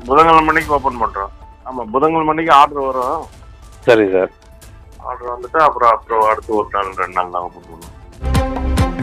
புதன்கிழமை மணிக்கு ஓப்பன் பண்றோம் ஆமா புதன்கிழமை மணிக்கு ஆர்டர் வரும் சரி சார் ஆர்டர் வந்துட்டு அப்புறம் அப்புறம் அடுத்து ஒரு நாள் ரெண்டு நாள் தான் ஓப்பன் பண்ணுவோம்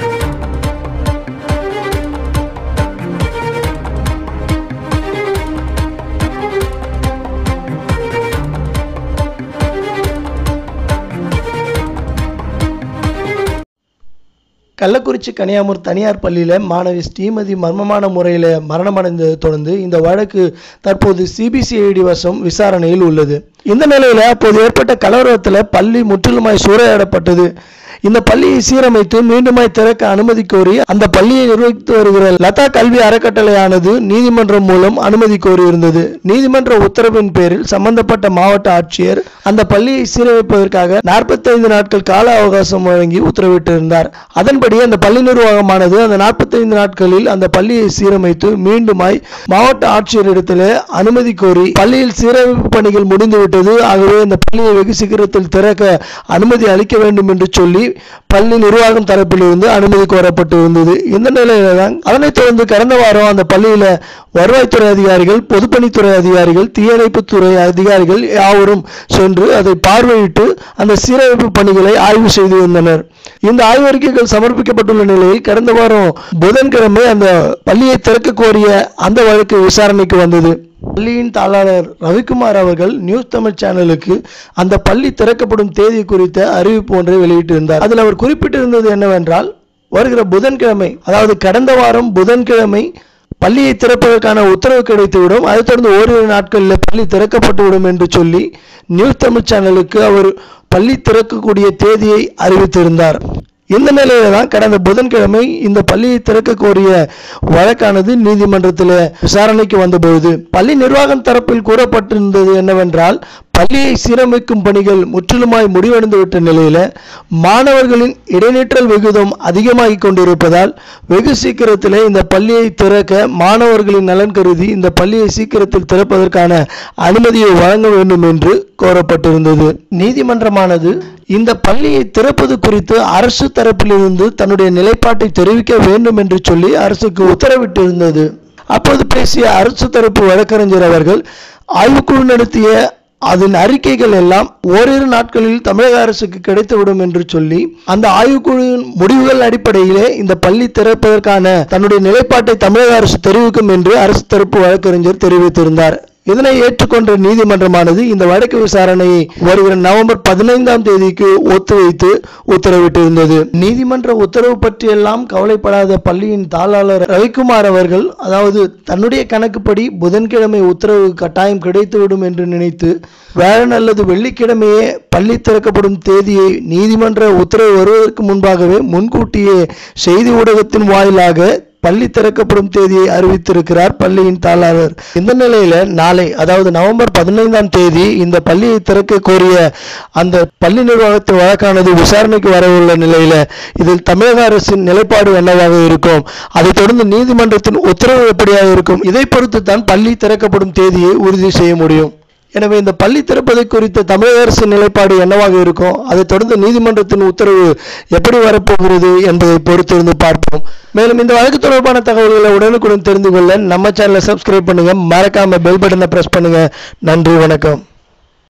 கள்ளக்குறிச்சி கனியாமூர் தனியார் பள்ளியில் மாணவி ஸ்ரீமதி மர்மமான முறையில் மரணமடைந்ததை தொடர்ந்து இந்த வழக்கு தற்போது சிபிசிஐடி வசம் விசாரணையில் உள்ளது இந்த நிலையில் அப்போது ஏற்பட்ட கலவரத்தில் பள்ளி முற்றிலுமாய் சூறையாடப்பட்டது இந்த பள்ளியை சீரமைத்து மீண்டுமாய் திறக்க அனுமதி கோரி அந்த பள்ளியை நிர்வகித்து வருகிற லதா கல்வி அறக்கட்டளையானது நீதிமன்றம் மூலம் அனுமதி கோரியிருந்தது நீதிமன்ற உத்தரவின் பேரில் சம்பந்தப்பட்ட மாவட்ட ஆட்சியர் அந்த பள்ளியை சீரமைப்பதற்காக 45 நாட்கள் கால அவகாசம் வழங்கி உத்தரவிட்டிருந்தார் அதன்படி அந்த பள்ளி நிர்வாகமானது அந்த 45 நாட்களில் அந்த பள்ளியை சீரமைத்து மீண்டுமாய் மாவட்ட ஆட்சியரிடத்தில் அனுமதி கோரி பள்ளியில் சீரமைப்பு பணிகள் முடிந்துவிட்டது ஆகவே இந்த பள்ளியை வெகு சீக்கிரத்தில் திறக்க அனுமதி அளிக்க வேண்டும் என்று சொல்லி பள்ளி நிர்வாகம் தரப்பிலிருந்து அனுமதி கோரப்பட்டு இருந்தது இந்த நிலையில தான் அதனைத் தொடர்ந்து கடந்த வாரம் அந்த பள்ளியில வருவாய்த்துறை அதிகாரிகள் பொதுப்பணித்துறை அதிகாரிகள் தீயணைப்புத்துறை அதிகாரிகள் யாவரும் சென்று அதை பார்வையிட்டு அந்த சீரமைப்பு பணிகளை ஆய்வு செய்து வந்தனர் இந்த ஆய்வறிக்கைகள் சமர்ப்பிக்கப்பட்டுள்ள நிலையில் கடந்த வாரம் புதன்கிழமை அந்த பள்ளியை திறக்க கோரிய அந்த வழக்கு விசாரணைக்கு வந்தது பள்ளியின் தாளாளர் ரவிக்குமார் அவர்கள் நியூஸ் தமிழ் சேனலுக்கு அந்த பள்ளி திறக்கப்படும் தேதி குறித்த அறிவிப்பு ஒன்றை வெளியிட்டிருந்தார் அதில் அவர் குறிப்பிட்டிருந்தது என்னவென்றால் வருகிற புதன்கிழமை அதாவது கடந்த வாரம் புதன்கிழமை பள்ளியை திறப்பதற்கான உத்தரவு கிடைத்துவிடும் அதைத் தொடர்ந்து ஓரிரு நாட்களில் பள்ளி திறக்கப்பட்டுவிடும் என்று சொல்லி நியூஸ் தமிழ் சேனலுக்கு அவர் பள்ளி திறக்கக்கூடிய தேதியை அறிவித்திருந்தார் இந்த நிலையில தான் கடந்த புதன்கிழமை இந்த பள்ளியை திறக்க கோரிய வழக்கானது நீதிமன்றத்தில் விசாரணைக்கு வந்தபொழுது பள்ளி நிர்வாகம் தரப்பில் கூறப்பட்டிருந்தது என்னவென்றால் பள்ளியை சீரமைக்கும் பணிகள் முற்றிலுமாய் முடிவடைந்து விட்ட நிலையில மாணவர்களின் இடைநிற்றல் விகிதம் அதிகமாகி கொண்டிருப்பதால் வெகு சீக்கிரத்திலே இந்த பள்ளியை திறக்க மாணவர்களின் நலன் கருதி இந்த பள்ளியை சீக்கிரத்தில் திறப்பதற்கான அனுமதியை வழங்க வேண்டும் என்று கோரப்பட்டிருந்தது நீதிமன்றமானது இந்த பள்ளியை திறப்பது குறித்து அரசு தரப்பிலிருந்து தன்னுடைய நிலைப்பாட்டை தெரிவிக்க வேண்டும் என்று சொல்லி அரசுக்கு உத்தரவிட்டிருந்தது அப்போது பேசிய அரசு தரப்பு வழக்கறிஞர் அவர்கள் ஆய்வுக்குழு நடத்திய அதன் அறிக்கைகள் எல்லாம் ஓரிரு நாட்களில் தமிழக அரசுக்கு கிடைத்துவிடும் என்று சொல்லி அந்த ஆய்வுக்குழுவின் முடிவுகள் அடிப்படையிலே இந்த பள்ளி திறப்பதற்கான தன்னுடைய நிலைப்பாட்டை தமிழக அரசு தெரிவிக்கும் என்று அரசு தரப்பு வழக்கறிஞர் தெரிவித்திருந்தார் இதனை ஏற்றுக்கொண்ட நீதிமன்றமானது இந்த வழக்கு விசாரணையை வருகிற நவம்பர் பதினைந்தாம் தேதிக்கு ஒத்திவைத்து உத்தரவிட்டிருந்தது நீதிமன்ற உத்தரவு பற்றியெல்லாம் கவலைப்படாத பள்ளியின் தாளாளர் ரவிக்குமார் அவர்கள் அதாவது தன்னுடைய கணக்குப்படி புதன்கிழமை உத்தரவு கட்டாயம் கிடைத்துவிடும் என்று நினைத்து வியாழன் அல்லது வெள்ளிக்கிழமையே பள்ளி திறக்கப்படும் தேதியை நீதிமன்ற உத்தரவு வருவதற்கு முன்பாகவே முன்கூட்டியே செய்தி ஊடகத்தின் வாயிலாக பள்ளி திறக்கப்படும் தேதியை அறிவித்திருக்கிறார் பள்ளியின் தாளாளர் இந்த நிலையில நாளை அதாவது நவம்பர் பதினைந்தாம் தேதி இந்த பள்ளியை திறக்க கோரிய அந்த பள்ளி நிர்வாகத்தின் வழக்கானது விசாரணைக்கு வரவுள்ள நிலையில இதில் தமிழக அரசின் நிலைப்பாடு என்னவாக இருக்கும் அதைத் தொடர்ந்து நீதிமன்றத்தின் உத்தரவு எப்படியாக இருக்கும் இதை பொறுத்து தான் பள்ளி திறக்கப்படும் தேதியை உறுதி செய்ய முடியும் எனவே இந்த பள்ளி திறப்பதை குறித்த தமிழக அரசின் நிலைப்பாடு என்னவாக இருக்கும் அதைத் தொடர்ந்து நீதிமன்றத்தின் உத்தரவு எப்படி வரப்போகிறது என்பதை பொறுத்திருந்து பார்ப்போம் மேலும் இந்த வழக்கு தொடர்பான தகவல்களை உடனுக்குடன் தெரிந்து கொள்ள நம்ம சேனலை சப்ஸ்கிரைப் பண்ணுங்க மறக்காம பெல் பட்டனை பிரஸ் பண்ணுங்க நன்றி வணக்கம்